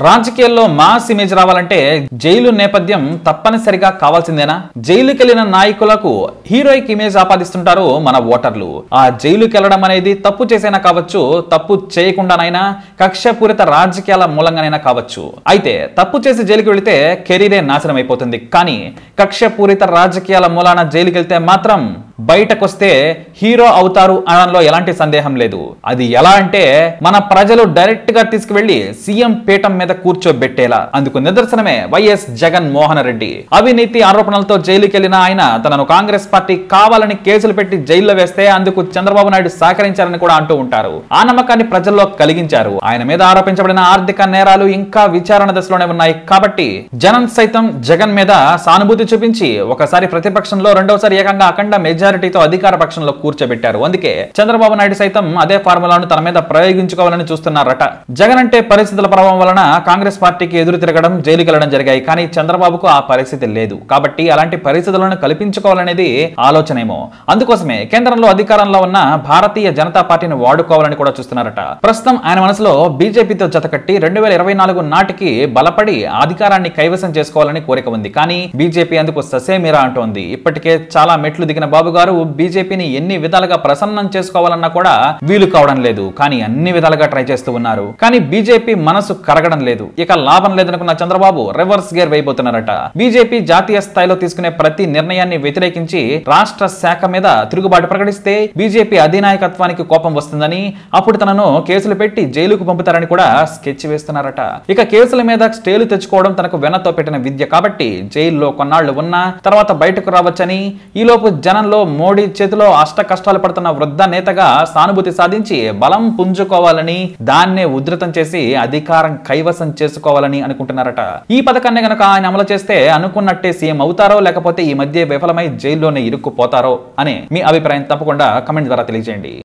రాజకీయాల్లో mass image రావాలంటే jail నేపథ్యం తప్పనిసరిగా కావాల్సిందేనా జైలుకెళ్లిన నాయకులకు హీరోయిక్ ఇమేజ్ ఆపాదిస్తుంటారు మన ఓటర్లు ఆ జైలుకి వెళ్ళడం అనేది తప్పు చేసైనా కావచ్చు తప్పు చేయకుండానైనా కక్షపూరిత రాజకీయాల మూలంగానైనా కావచ్చు అయితే తప్పు చేసి జైలుకి వెళితే కెరీరే నాశనం అయిపోతుంది కానీ కక్షపూరిత రాజకీయాల మూలాన జైలుకి వెళ్తే మాత్రం బయటకొస్తే హీరో అవుతారు అనడంలో ఎలాంటి సందేహం లేదు అది ఎలా అంటే మన ప్రజలు డైరెక్ట్ గా తీసుకువెళ్లి సీఎం పీఠం మీద కూర్చోబెట్టేలా అందుకు నిదర్శనమే వైఎస్ జగన్ మోహన్ రెడ్డి అవినీతి ఆరోపణలతో జైలుకి వెళ్లిన ఆయన తనను కాంగ్రెస్ పార్టీ కావాలని కేసులు పెట్టి జైల్లో వేస్తే అందుకు చంద్రబాబు నాయుడు సహకరించారని కూడా అంటూ ఉంటారు ఆ నమ్మకాన్ని ప్రజల్లో కలిగించారు ఆయన మీద ఆరోపించబడిన ఆర్థిక నేరాలు ఇంకా విచారణ దశలోనే ఉన్నాయి కాబట్టి జనం సైతం జగన్ మీద సానుభూతి చూపించి ఒకసారి ప్రతిపక్షంలో రెండోసారి ఏకంగా అఖండ మెజారిటీతో అధికార పక్షంలో కూర్చోబెట్టారు అందుకే చంద్రబాబు నాయుడు సైతం అదే ఫార్ములాను తన మీద ప్రయోగించుకోవాలని చూస్తున్నారట జగన్ అంటే పరిస్థితుల ప్రభావం వలన కాంగ్రెస్ పార్టీకి ఎదురు తిరగడం జైలుకి వెళ్లడం జరిగాయి కానీ చంద్రబాబుకు ఆ పరిస్థితి లేదు కాబట్టి అలాంటి పరిస్థితులను కల్పించుకోవాలనేది ఆలోచనేమో అందుకోసమే కేంద్రంలో అధికారంలో ఉన్న భారతీయ జనతా పార్టీని వాడుకోవాలని కూడా చూస్తున్నారట ప్రస్తుతం ఆయన మనసులో బీజేపీతో జతకట్టి రెండు వేల ఇరవై నాలుగు నాటికి బలపడి అధికారాన్ని కైవసం చేసుకోవాలని కోరిక ఉంది కానీ బీజేపీ అందుకు ససేమిరా అంటోంది ఇప్పటికే చాలా మెట్లు దిగిన బాబు గారు బీజేపీని ఎన్ని విధాలుగా ప్రసన్నం చేసుకోవాలన్నా కూడా వీలు కావడం లేదు కానీ అన్ని విధాలుగా ట్రై చేస్తూ ఉన్నారు కానీ బీజేపీ మనసు కరగడం లేదు ఇక లాభం లేదనుకున్న చంద్రబాబు రివర్స్ గేర్ వేయబోతున్నారట బీజేపీ జాతీయ స్థాయిలో తీసుకునే ప్రతి నిర్ణయాన్ని వ్యతిరేకించి రాష్ట్ర శాఖ మీద తిరుగుబాటు ప్రకటిస్తే బీజేపీ అధినాయకత్వానికి కోపం వస్తుందని అప్పుడు తనను కేసులు పెట్టి జైలుకు పంపుతారని కూడా స్కెచ్ వేస్తున్నారట ఇక కేసుల మీద స్టేలు తెచ్చుకోవడం తనకు వెనతో పెట్టిన విద్య కాబట్టి జైల్లో కొన్నాళ్లు ఉన్నా తర్వాత బయటకు రావచ్చని ఈలోపు జనంలో మోడీ చేతిలో అష్ట కష్టాలు పడుతున్న వృద్ధ నేతగా సానుభూతి సాధించి బలం పుంజుకోవాలని దాన్నే ఉధృతం చేసి అధికారం కైవసం చేసుకోవాలని అనుకుంటున్నారట ఈ పథకాన్ని గనక ఆయన అమలు చేస్తే అనుకున్నట్టే సీఎం అవుతారో లేకపోతే ఈ మధ్య విఫలమై జైల్లోనే ఇరుక్కుపోతారో అనే మీ అభిప్రాయం తప్పకుండా కమెంట్ ద్వారా తెలియజేయండి